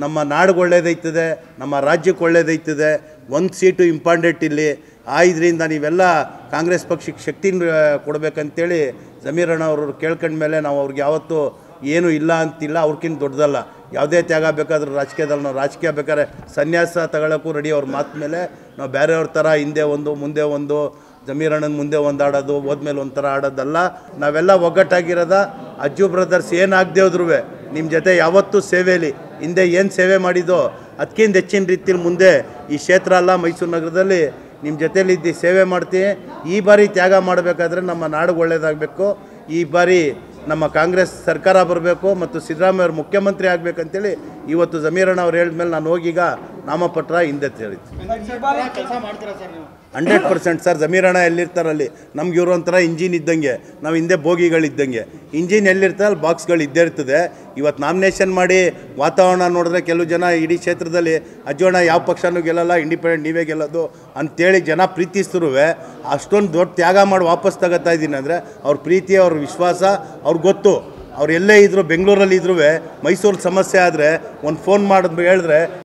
ನಮ್ಮ ನಾಡಿಗೆ ಒಳ್ಳೇದೈತದೆ ನಮ್ಮ ರಾಜ್ಯಕ್ಕೆ ಒಳ್ಳೇದೈತದೆ ಒಂದು ಸೀಟು ಇಂಪಾರ್ಟೆಂಟ್ ಇಲ್ಲಿ ಆ ಇದರಿಂದ ನೀವೆಲ್ಲ ಕಾಂಗ್ರೆಸ್ ಪಕ್ಷಕ್ಕೆ ಶಕ್ತಿ ಕೊಡಬೇಕಂತೇಳಿ ಜಮೀರಣ್ಣ ಅವರು ಕೇಳ್ಕೊಂಡ್ಮೇಲೆ ನಾವು ಅವ್ರಿಗೆ ಯಾವತ್ತೂ ಏನು ಇಲ್ಲ ಅಂತಿಲ್ಲ ಅವ್ರಕ್ಕಿಂತ ದೊಡ್ಡದಲ್ಲ ಯಾವುದೇ ತ್ಯಾಗ ಬೇಕಾದ್ರೂ ರಾಜಕೀಯದಲ್ಲಿ ನಾವು ರಾಜಕೀಯ ಬೇಕಾದ್ರೆ ಸನ್ಯಾಸ ತಗೊಳ್ಳೋಕ್ಕೂ ರೆಡಿ ಅವ್ರ ಮಾತು ಮೇಲೆ ನಾವು ಬೇರೆಯವ್ರ ಥರ ಹಿಂದೆ ಒಂದು ಮುಂದೆ ಒಂದು ಜಮೀರಣ್ಣನ ಮುಂದೆ ಒಂದು ಆಡೋದು ಹೋದ್ಮೇಲೆ ಒಂಥರ ಆಡೋದಲ್ಲ ನಾವೆಲ್ಲ ಒಗ್ಗಟ್ಟಾಗಿರೋದ ಅಜ್ಜು ಬ್ರದರ್ಸ್ ಏನಾಗದೇ ಹೋದ್ರೂ ನಿಮ್ಮ ಜೊತೆ ಯಾವತ್ತೂ ಸೇವೆಯಲ್ಲಿ ಹಿಂದೆ ಏನು ಸೇವೆ ಮಾಡಿದೋ ಅದಕ್ಕಿಂತ ಹೆಚ್ಚಿನ ರೀತಿಯಲ್ಲಿ ಮುಂದೆ ಈ ಕ್ಷೇತ್ರ ಅಲ್ಲ ಮೈಸೂರು ನಗರದಲ್ಲಿ ನಿಮ್ಮ ಜೊತೆಲಿದ್ದು ಸೇವೆ ಮಾಡ್ತೀವಿ ಈ ಬಾರಿ ತ್ಯಾಗ ಮಾಡಬೇಕಾದ್ರೆ ನಮ್ಮ ನಾಡಿಗೆ ಒಳ್ಳೇದಾಗಬೇಕು ಈ ಬಾರಿ ನಮ್ಮ ಕಾಂಗ್ರೆಸ್ ಸರ್ಕಾರ ಬರಬೇಕು ಮತ್ತು ಸಿದ್ದರಾಮಯ್ಯ ಅವರು ಮುಖ್ಯಮಂತ್ರಿ ಆಗಬೇಕಂತೇಳಿ ಇವತ್ತು ಜಮೀರಣ್ಣ ಅವ್ರು ಹೇಳಿದ್ಮೇಲೆ ನಾನು ಹೋಗೀಗ ನಾಮಪತ್ರ ಹಿಂದೆ ಹೇಳಿದ್ದು ಕೆಲಸ ಮಾಡ್ತೀರಾ ಸರ್ ನೀವು ಹಂಡ್ರೆಡ್ ಪರ್ಸೆಂಟ್ ಸರ್ ಜಮೀರಣ್ಣ ಎಲ್ಲಿರ್ತಾರಲ್ಲಿ ನಮ್ಗೆ ಇವರು ಒಂಥರ ಇಂಜಿನ್ ಇದ್ದಂಗೆ ನಾವು ಹಿಂದೆ ಬೋಗಿಗಳಿದ್ದಂಗೆ ಇಂಜಿನ್ ಎಲ್ಲಿರ್ತದೆ ಅಲ್ಲಿ ಬಾಕ್ಸ್ಗಳು ಇದ್ದೇ ಇರ್ತದೆ ಇವತ್ತು ನಾಮಿನೇಷನ್ ಮಾಡಿ ವಾತಾವರಣ ನೋಡಿದ್ರೆ ಕೆಲವು ಜನ ಇಡೀ ಕ್ಷೇತ್ರದಲ್ಲಿ ಅಜ್ಜೋಣ ಯಾವ ಪಕ್ಷನೂ ಗೆಲ್ಲಲ್ಲ ಇಂಡಿಪೆಂಡೆಂಟ್ ನೀವೇ ಗೆಲ್ಲೋದು ಅಂತೇಳಿ ಜನ ಪ್ರೀತಿಸಿದ್ರು ಅಷ್ಟೊಂದು ದೊಡ್ಡ ತ್ಯಾಗ ಮಾಡಿ ವಾಪಸ್ ತಗೋತಾ ಇದ್ದೀನಿ ಅಂದರೆ ಅವ್ರ ಪ್ರೀತಿ ಅವ್ರ ವಿಶ್ವಾಸ ಅವ್ರಿಗೆ ಗೊತ್ತು ಅವ್ರು ಎಲ್ಲೇ ಇದ್ರು ಬೆಂಗಳೂರಲ್ಲಿ ಇದ್ರೂ ಮೈಸೂರು ಸಮಸ್ಯೆ ಆದರೆ ಒಂದು ಫೋನ್ ಮಾಡಿದ್ ಹೇಳಿದ್ರೆ